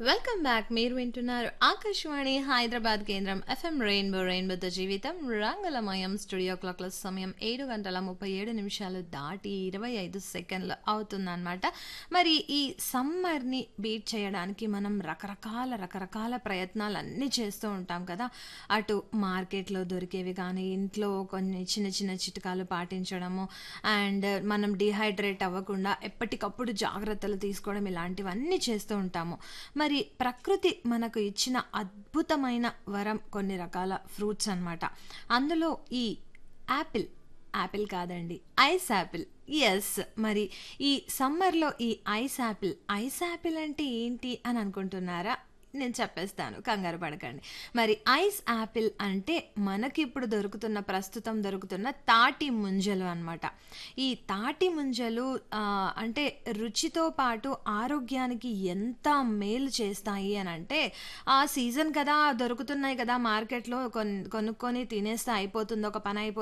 welcome back మీరు వింటున్నారు ఆకాశవాణి హైదరాబాద్ కేంద్రం ఎఫ్ఎం రెయిన్బో రెయిన్బోతో జీవితం రంగులమయం స్టూడియో క్లాక్ల సమయం ఏడు గంటల ముప్పై ఏడు నిమిషాలు దాటి ఇరవై ఐదు సెకండ్లు అవుతుందన్నమాట మరి ఈ సమ్మర్ని బీట్ చేయడానికి మనం రకరకాల రకరకాల ప్రయత్నాలు అన్నీ చేస్తూ ఉంటాం కదా అటు మార్కెట్లో దొరికేవి కానీ ఇంట్లో కొన్ని చిన్న చిన్న చిట్కాలు పాటించడము అండ్ మనం డిహైడ్రేట్ అవ్వకుండా ఎప్పటికప్పుడు జాగ్రత్తలు తీసుకోవడం ఇలాంటివన్నీ చేస్తూ ఉంటాము మరి ప్రకృతి మనకు ఇచ్చిన అద్భుతమైన వరం కొన్ని రకాల ఫ్రూట్స్ అన్నమాట అందులో ఈ యాపిల్ యాపిల్ కాదండి ఐస్ యాపిల్ ఎస్ మరి ఈ సమ్మర్లో ఈ ఐస్ యాపిల్ ఐస్ యాపిల్ అంటే ఏంటి అని అనుకుంటున్నారా నేను చెప్పేస్తాను కంగారు పడకండి మరి ఐస్ యాపిల్ అంటే మనకి ఇప్పుడు దొరుకుతున్న ప్రస్తుతం దొరుకుతున్న తాటి ముంజలు అనమాట ఈ తాటి ముంజలు ఆ, అంటే రుచితో పాటు ఆరోగ్యానికి ఎంత మేలు చేస్తాయి అని అంటే ఆ సీజన్ కదా దొరుకుతున్నాయి కదా మార్కెట్లో కొన్ కొనుక్కొని తినేస్తే అయిపోతుంది ఒక పని అయిపోతుంది